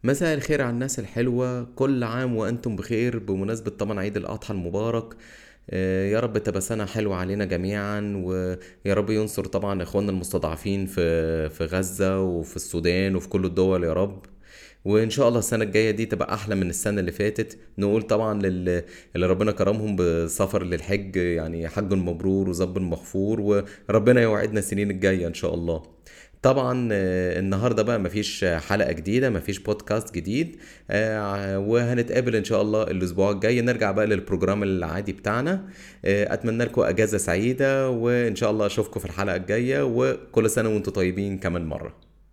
مساء الخير على الناس الحلوة كل عام وأنتم بخير بمناسبة طبعا عيد الأضحى المبارك آه، يا رب تبقى سنة حلوة علينا جميعا ويا رب ينصر طبعا إخواننا المستضعفين في في غزة وفي السودان وفي كل الدول يا رب وان شاء الله السنه الجايه دي تبقى احلى من السنه اللي فاتت نقول طبعا لل... اللي ربنا كرمهم بسفر للحج يعني حج مبرور وذنب مغفور وربنا يوعدنا السنين الجايه ان شاء الله طبعا آه، النهارده بقى مفيش حلقه جديده مفيش بودكاست جديد آه، وهنتقابل ان شاء الله الاسبوع الجاي نرجع بقى للبروجرام العادي بتاعنا آه، اتمنى لكم اجازه سعيده وان شاء الله اشوفكم في الحلقه الجايه وكل سنه وانتم طيبين كمان مره